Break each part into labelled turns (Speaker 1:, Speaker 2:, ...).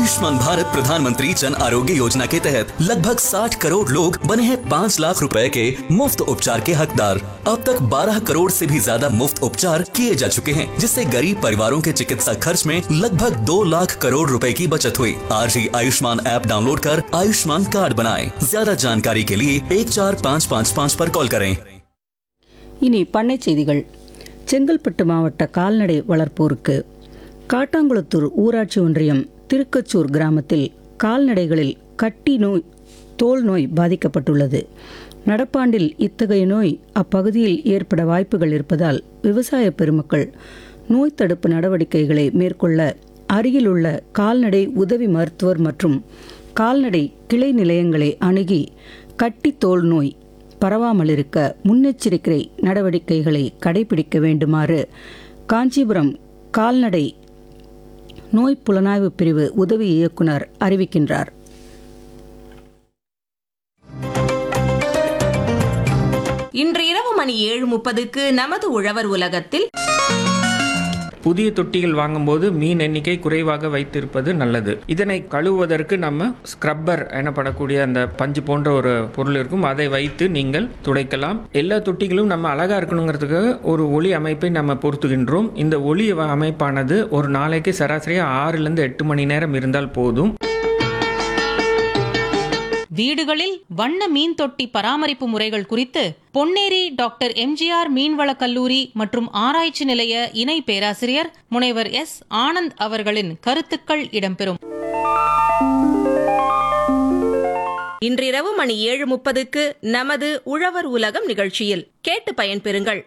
Speaker 1: आयुष्मान भारत प्रधानमंत्री जन आरोग्य योजना के तहत लगभग 60 करोड़ लोग बने हैं 5 लाख रुपए के मुफ्त उपचार के हकदार अब तक 12 करोड़ से भी ज्यादा मुफ्त उपचार किए जा चुके हैं जिससे गरीब परिवारों के चिकित्सा खर्च में लगभग 2 लाख करोड़ रुपए की बचत हुई आज ही आयुष्मान ऐप डाउनलोड कर आयुष्मान कार्ड बनाएं ज्यादा जानकारी के लिए एक चार पाँच पाँच पाँच पर कॉल करें
Speaker 2: இனி பண்ணைச் செய்திகள் செங்கல்பட்டு மாவட்ட கால்நடை வளர்ப்போருக்கு காட்டாங்குளத்தூர் ஊராட்சி ஒன்றியம் திருக்கச்சூர் கிராமத்தில் கால்நடைகளில் கட்டி நோய் தோல் நோய் பாதிக்கப்பட்டுள்ளது நடப்பாண்டில் இத்தகைய நோய் அப்பகுதியில் ஏற்பட வாய்ப்புகள் இருப்பதால் விவசாய பெருமக்கள் நோய் தடுப்பு நடவடிக்கைகளை மேற்கொள்ள அருகிலுள்ள கால்நடை உதவி மருத்துவர் மற்றும் கால்நடை கிளை நிலையங்களை அணுகி கட்டி தோல் நோய் பரவாமல் இருக்க முன்னெச்சரிக்கை நடவடிக்கைகளை கடைபிடிக்க வேண்டுமாறு காஞ்சிபுரம் கால்நடை நோய் புலனாய்வு பிரிவு உதவி இயக்குனர் அறிவிக்கின்றார்
Speaker 3: இன்று இரவு மணி ஏழு முப்பதுக்கு நமது உழவர் உலகத்தில்
Speaker 4: புதிய தொட்டிகள் வாங்கும்போது மீன் எண்ணிக்கை குறைவாக வைத்திருப்பது நல்லது இதனை கழுவுவதற்கு நம்ம ஸ்க்ரப்பர் எனப்படக்கூடிய அந்த பஞ்சு போன்ற ஒரு பொருள் இருக்கும் அதை வைத்து நீங்கள் துடைக்கலாம் எல்லா தொட்டிகளும் நம்ம அழகா இருக்கணுங்கிறதுக்காக ஒரு ஒளி அமைப்பை நம்ம பொருத்துகின்றோம் இந்த ஒளி அமைப்பானது ஒரு நாளைக்கு சராசரியாக ஆறுலேருந்து எட்டு மணி நேரம் இருந்தால் போதும்
Speaker 5: வீடுகளில் வண்ண மீன் தொட்டி பராமரிப்பு முறைகள் குறித்து பொன்னேரி டாக்டர் எம்ஜிஆர் மீன்வளக் கல்லூரி மற்றும் ஆராய்ச்சி நிலைய இணை பேராசிரியர் முனைவர் எஸ் ஆனந்த் அவர்களின் கருத்துக்கள் இடம்பெறும்
Speaker 3: இன்றிரவு மணி ஏழு முப்பதுக்கு நமது உழவர் உலகம் நிகழ்ச்சியில் கேட்டு பயன்பெறுங்கள்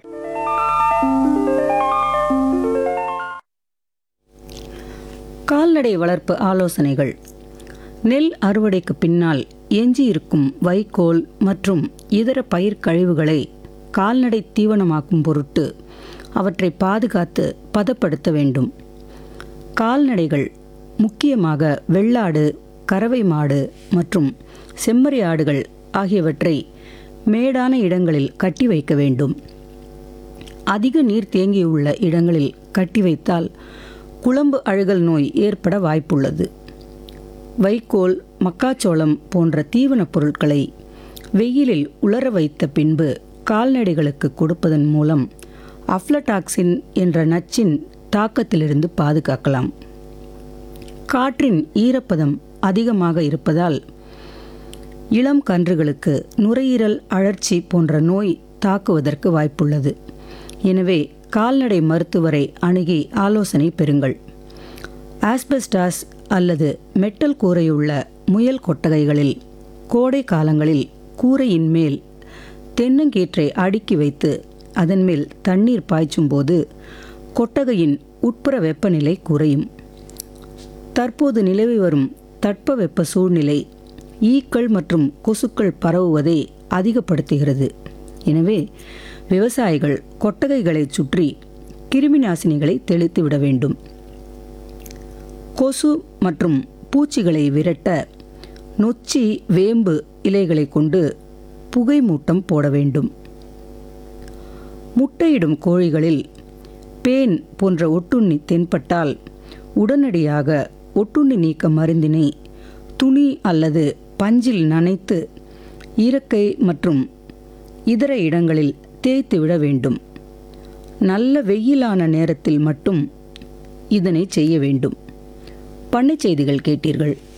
Speaker 2: கால்நடை வளர்ப்பு ஆலோசனைகள் நெல் அறுவடைக்கு பின்னால் எஞ்சியிருக்கும் வைக்கோல் மற்றும் இதர பயிர் கழிவுகளை கால்நடை தீவனமாக்கும் பொருட்டு அவற்றை பாதுகாத்து பதப்படுத்த வேண்டும் கால்நடைகள் முக்கியமாக வெள்ளாடு கறவை மாடு மற்றும் செம்மறி ஆடுகள் ஆகியவற்றை மேடான இடங்களில் கட்டி வைக்க வேண்டும் அதிக நீர் தேங்கியுள்ள இடங்களில் கட்டி வைத்தால் குழம்பு அழுகல் நோய் ஏற்பட வாய்ப்புள்ளது வைக்கோல் மக்காச்சோளம் போன்ற தீவனப் பொருட்களை வெயிலில் உலர வைத்த பின்பு கால்நடைகளுக்கு கொடுப்பதன் மூலம் அஃப்லடாக்சின் என்ற நச்சின் தாக்கத்திலிருந்து பாதுகாக்கலாம் காற்றின் ஈரப்பதம் அதிகமாக இருப்பதால் இளம் கன்றுகளுக்கு நுரையீரல் அழற்சி போன்ற நோய் தாக்குவதற்கு வாய்ப்புள்ளது எனவே கால்நடை மருத்துவரை அணுகி ஆலோசனை பெறுங்கள் ஆஸ்பெஸ்டாஸ் அல்லது மெட்டல் கூரையுள்ள முயல் கொட்டகைகளில் கோடை காலங்களில் கூரையின் மேல் தென்னங்கீற்றை அடுக்கி வைத்து அதன் மேல் தண்ணீர் பாய்ச்சும்போது கொட்டகையின் உட்புற வெப்பநிலை குறையும் தற்போது நிலவி வரும் தட்பவெப்ப சூழ்நிலை ஈக்கள் மற்றும் கொசுக்கள் பரவுவதை அதிகப்படுத்துகிறது எனவே விவசாயிகள் கொட்டகைகளை சுற்றி கிருமிநாசினிகளை தெளித்து விட வேண்டும் கொசு மற்றும் பூச்சிகளை விரட்ட நொச்சி வேம்பு இலைகளை கொண்டு புகை மூட்டம் போட வேண்டும் முட்டையிடும் கோழிகளில் பேன் போன்ற ஒட்டுண்ணி தென்பட்டால் உடனடியாக ஒட்டுண்ணி நீக்க மருந்தினை துணி அல்லது பஞ்சில் நனைத்து இறக்கை மற்றும் இதர இடங்களில் தேய்த்து விட வேண்டும் நல்ல வெயிலான நேரத்தில் மட்டும் இதனை செய்ய வேண்டும் பண்ணைச் செய்திகள் கேட்டீர்கள்